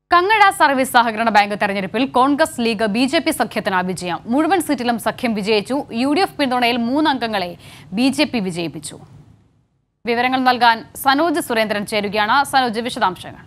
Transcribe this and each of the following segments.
Kangazha service സഹകരണ bank തെരഞ്ഞെടുപ്പിൽ Congress League B J P സഖ്യത്തിന് വിജയം മുഴുവൻ സീറ്റിലും സഖ്യം വിജയിച്ചു യു ഡി എഫ് പിന്തുണയിൽ മൂന്നംഗങ്ങളെ ബി ജെ പി വിജയിപ്പിച്ചു വിവരങ്ങൾ നൽകാൻ സനോജ് സുരേന്ദ്രൻ ചേരുകയാണ് സനോജ് വിശദാംശങ്ങൾ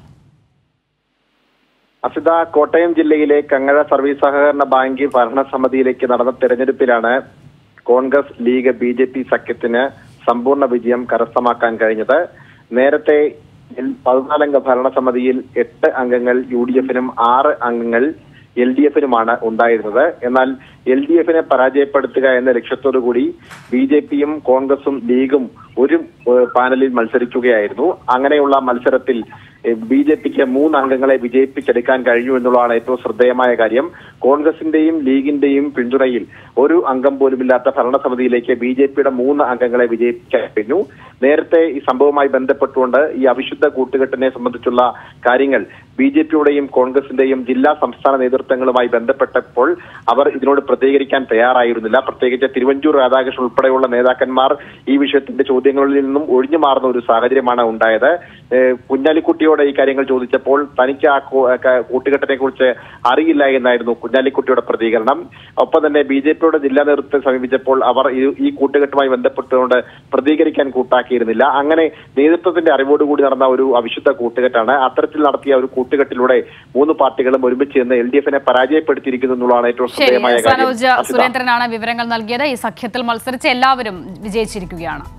അസിത കോട്ടയം ജില്ലയിലെ കങ്ങഴ സർവീസ് സഹകരണ ബാങ്ക് ഭരണസമിതിയിലേക്ക് നടന്ന തെരഞ്ഞെടുപ്പിലാണ് Congress League B J P സഖ്യത്തിന് സമ്പൂർണ്ണ വിജയം കരസ്ഥമാക്കാൻ കഴിഞ്ഞത് നേരത്തെ എൽ- പതിനാലംഗ ഭരണസമിതിയിൽ എട്ട് അംഗങ്ങൾ യു ഡി എഫിനും ആറ് അംഗങ്ങൾ എൽ ഡി എഫിനുമാണ് ഉണ്ടായിരുന്നത് എന്നാൽ എൽ ഡി എഫിനെ പരാജയപ്പെടുത്തുക എന്ന ലക്ഷ്യത്തോടു കൂടി ബി ജെ പിയും കോൺഗ്രസും ലീഗും ഒരു ഏഹ്, പാനലിൽ മത്സരിക്കുകയായിരുന്നു അങ്ങനെയുള്ള മത്സരത്തിൽ ബി ജെ പിക്ക് മൂന്ന് അംഗങ്ങളെ വിജയിപ്പിച്ചെടുക്കാൻ കഴിഞ്ഞു എന്നുള്ളതാണ് ഏറ്റവും ശ്രദ്ധേയമായ കാര്യം കോൺഗ്രസിന്റെയും ലീഗിന്റെയും പിന്തുണയിൽ ഒരു അംഗം പോലുമില്ലാത്ത ഭരണസമിതിയിലേക്ക് ബി ജെ പിയുടെ മൂന്ന് അംഗങ്ങളെ വിജയിപ്പിക്കാൻ കഴിഞ്ഞു നേരത്തെ ഈ സംഭവവുമായി ബന്ധപ്പെട്ടുകൊണ്ട് ഈ അവിശുദ്ധ കൂട്ടുകെട്ടിനെ സംബന്ധിച്ചുള്ള കാര്യങ്ങൾ ബി ജെ പിയുടെയും കോൺഗ്രസിന്റെയും ജില്ലാ സംസ്ഥാന നേതൃത്വങ്ങളുമായി ബന്ധപ്പെട്ടപ്പോൾ അവർ ഇതിനോട് പ്രതികരിക്കാൻ തയ്യാറായിരുന്നില്ല പ്രത്യേകിച്ച് തിരുവഞ്ചൂർ രാധാകൃഷ്ണൻ ഉൾപ്പെടെയുള്ള നേതാക്കന്മാർ ഈ വിഷയത്തിന്റെ ചോദ്യങ്ങളിൽ നിന്നും ഒഴിഞ്ഞു മാറുന്ന ഒരു സാഹചര്യമാണ് ഉണ്ടായത് ഏഹ് കുഞ്ഞാലിക്കുട്ടിയോട് ഈ കാര്യങ്ങൾ ചോദിച്ചപ്പോൾ തനിക്ക് ആ കൂ- ക- കൂട്ടുകെട്ടിനെ കുറിച്ച് അറിയില്ല എന്നായിരുന്നു കുഞ്ഞാലിക്കുട്ടിയുടെ പ്രതികരണം ഒപ്പം തന്നെ ബി ജെ പിയുടെ ജില്ലാ നേതൃത്വത്തെ സമീപിച്ചപ്പോൾ അവർ ഈ- ഈ കൂട്ടുകെട്ടുമായി ബന്ധപ്പെട്ടുകൊണ്ട് പ്രതികരിക്കാൻ കൂട്ടാക്കിയിരുന്നില്ല അങ്ങനെ നേതൃത്വത്തിന്റെ അറിവോടുകൂടി നടന്ന ഒരു അവിശുദ്ധ കൂട്ടുകെട്ടാണ് അത്തരത്തിൽ നടത്തിയ ഒരു കൂട്ടുകെട്ടിലൂടെ മൂന്ന് പാർട്ടികളും ഒരുമിച്ച് നിന്ന് എൽ ഡി എഫിനെ പരാജയപ്പെടുത്തിയിരിക്കുന്നു എന്നുള്ളതാണ് ഏറ്റവും ശരി ശ്രദ്ധേയമായ കാര്യം സനോജ് അസിത. സുരേന്ദ്രനാണ് വിവരങ്ങൾ നൽകിയത് ഈ സഖ്യത്തിൽ മത്സരിച്ച എല്ലാവരും വിജയിച്ചിരിക്കുകയാണ്